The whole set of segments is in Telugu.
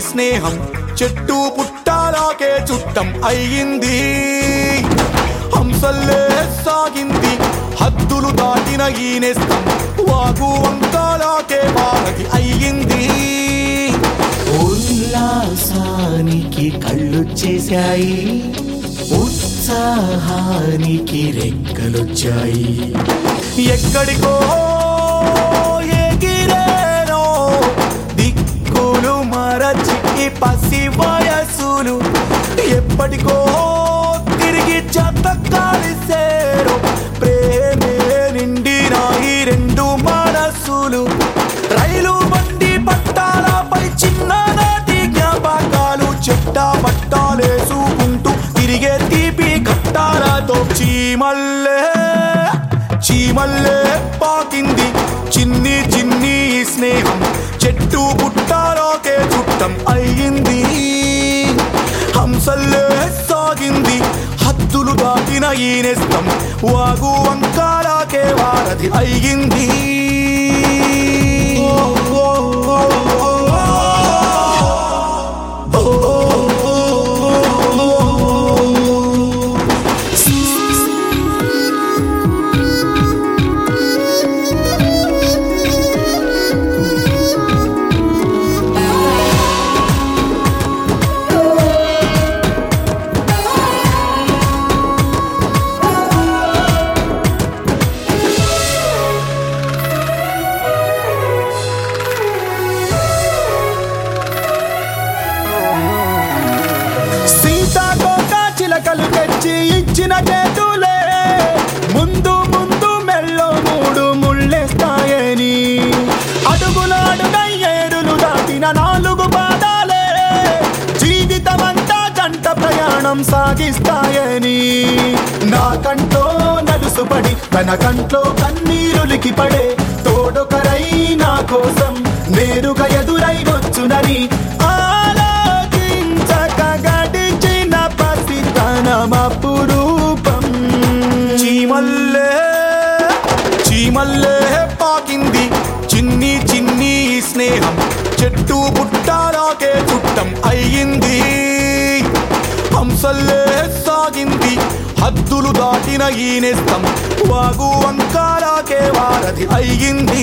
స్నేహం చెట్టు పుట్టాలాకే చుట్టం అయ్యింది హంసల్లే సాగింది హద్దులు దాటిన ఈ నేస్తం వాగు వంకాలాకే వారధి అయ్యింది ఉల్లాసానికి కళ్ళు చేశాయి ఉత్సాహానికి రెక్కలొచ్చాయి ఎక్కడికో ఎగిరేనో దిక్కులు మరచి ఈ పసి వయసులు ఎప్పటికో తిరిగి చెత్త కలిసేరో ప్రేమే నిండిన ఈ రెండు మనసులు రైలు బండి పట్టాలపై చిన్ననాటి జ్ఞాపకాలు చెట్ట పట్టాలేసుకుంటూ తిరిగే తీపి కట్టాలతో చీమల్లే చీమల్లే పాకింది చిన్ని చిన్ని ఈ స్నేహం చెట్టు పుట్టాలోకే చుట్టం అయ్యింది హంసల్లే సాగింది హద్దులు దాటిన ఈ నేస్తం వాగు వంకాలాకే వారధి అయ్యింది సీతాకోక చిలకలు తెచ్చి ఇచ్చిన చేతులే ముందు ముందు మెల్లో మూడు ముళ్ళేస్తాయని అడుగుల అడుగై ఏడులు దాటిన నాలుగు పాదాలే జీవితమంతా జంట ప్రయాణం సాగిస్తాయని నా కంట్లో నలుసుపడి తన కంట్లో కన్నీరులికి పడే తోడొకరై నా కోసం నేరుగా ఎదురై వచ్చునని ఆలోచించక గడిచిన పసితనమపురూపం చీమల్లే చీమల్లే పాకింది చిన్ని చిన్ని ఈ స్నేహం చెట్టు పుట్టాలాకే చుట్టం అయ్యింది హంసల్లే సాగింది హద్దులు దాటిన ఈ నేస్తం వాగు వంకాలాకే వారధి అయ్యింది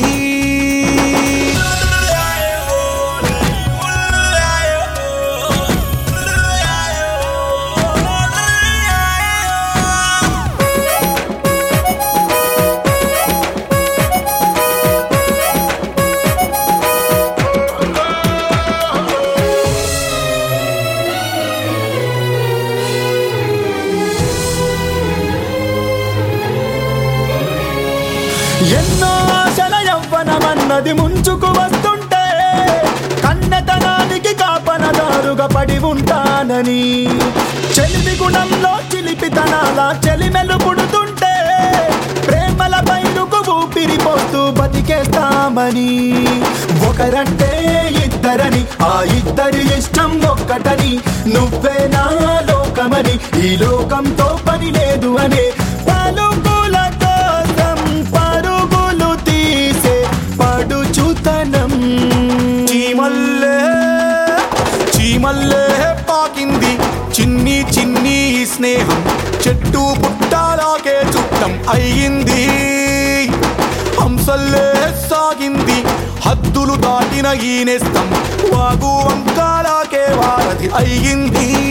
ఎన్నో ఆశల యవ్వనమన్నది ముంచుకు వస్తుంటే కన్నతనానికి కాపనదారుగా పడి ఉంటానని చెలిమి గుణంలో చిలిపితనాల చెలిమెలు పుడుతుంటే ప్రేమల పైరుకు ఊపిరి పోస్తూ బతికేస్తామని ఒకరంటే ఇద్దరని ఆ ఇద్దరి ఇష్టం ఒక్కటని నువ్వే నా లోకమని ఈ లోకంతో పని లేదు అనే పలుకుల కోసం పరుగులు తీసే పడుచుతనం చీమల్లే చీమల్లే పాకింది చిన్ని చిన్ని ఈ స్నేహం చెట్టు పుట్టాలాకే చుట్టం అయ్యింది హంసల్లే సాగింది హద్దులు దాటిన ఈ నేస్తం వాగు వంకాలాకే వారధి అయ్యింది